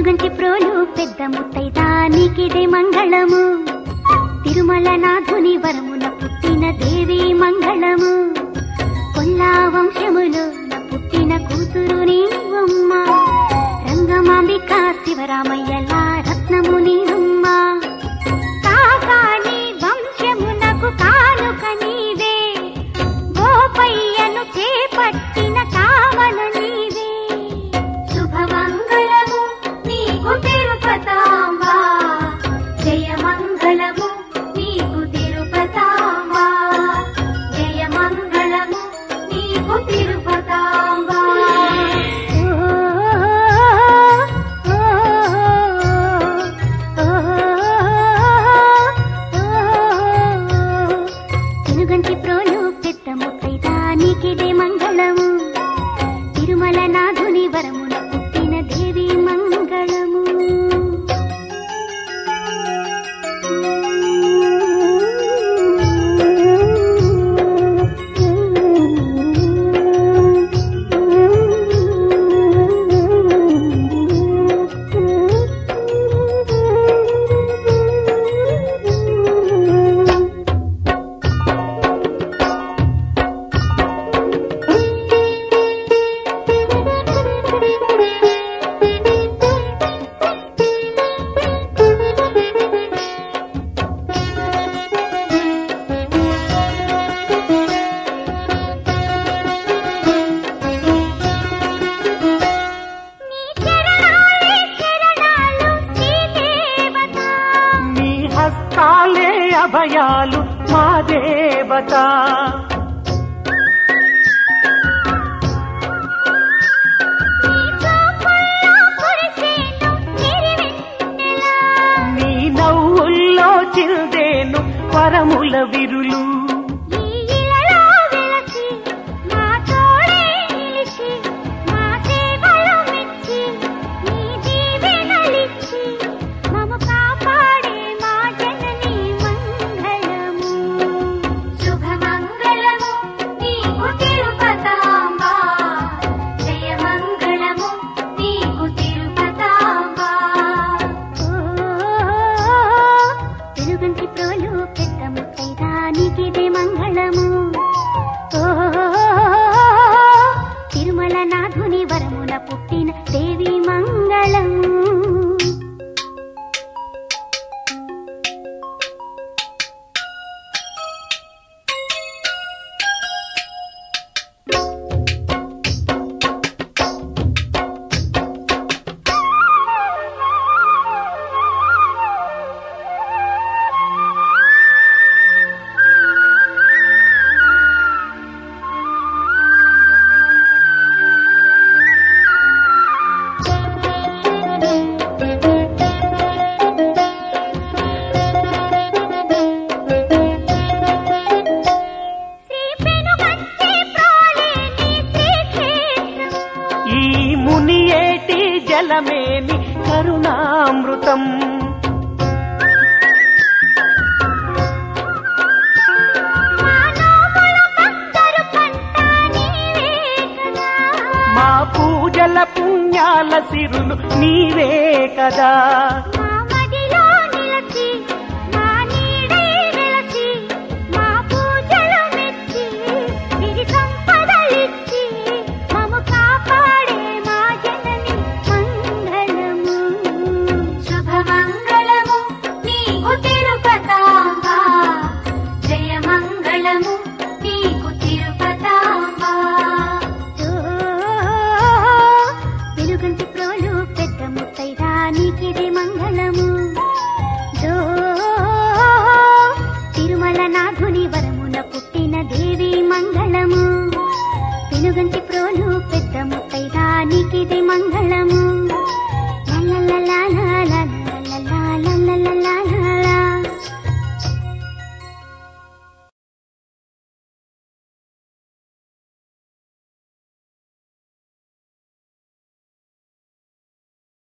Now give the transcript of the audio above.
పెనుగంటి ప్రోలు పెద్ద ముత్తైదానికిదే మంగళము తిరుమల నాథుని వరమున పుట్టిన దేవి మంగళము కొల్లా వంశములో పుట్టిన కూతురు నీవమ్మ రంగమాంబిక శివరామయ్యల రత్నము నీవమ్మ కాకాని వంశమునకు కానుక నీవే గోపయ్యను చేపట్టిన కావల నీవే శుభమంగళము నీకు తిరుపతాంబా జయమంగళము నీకు తిరుపతాంబా జయమంగళము నీకు తిరుపతాంబా తినుగంటి ప్రోలు పెద్ద ముత్తైదానికిదే మంగళము తిరుమల నాథుని వరమున పుట్టిన దేవి మంగళము నీ చరణాలే శరణాలు శ్రీదేవత నీ హస్తాలే అభయాలు మా దేవత నీ చూపుల్లో కురిసేను సిరివెన్నెల నీ నవ్వుల్లో చిందేను పరముల విరులు ఈ ఇలలో వెలసి మా తోడే నిలిచి మా సేవలు మెచ్చి నీ దీవెనలిచ్చి మము కాపాడే మా జనని మంగళము శుభమంగళము నీకు తిరుపతాంబా జయమంగళము నీకు తిరుపతాంబా వెలుగంటి ప్రోలు పెద్ద ముత్తైదానికిదే మంగళము ఓ తిరుమల నాథుని వరమున పుట్టిన దేవి మంగళం శ్రీ పెనుగంటి ప్రోలేని శ్రీక్షేత్రం ఈ మునియేటి జలమేని కరుణామృతం మానవుల బంగారు పంట నీవే కదా మా పూజల పుణ్యాల సిరులు నీవే కదా మా మదిలో నిలచి మా నీడై వెలసి మా పూజలు మెచ్చి సిరి సంపదలిచ్చి మము కాపాడే మా జనని మంగళము శుభమంగళము నీకు తిరుపతాంబా జయమంగళము నీకు తిరుపతాంబా వెలుగంటి ప్రోలు పెద్ద ముత్తైదానికిది మంగళము జో తిరుమల నాథుని వరమున పుట్టిన దేవి మంగళము వెలుగంటి ప్రోలు పెద్ద ముత్తైదానికిది మంగళము లలలలాలా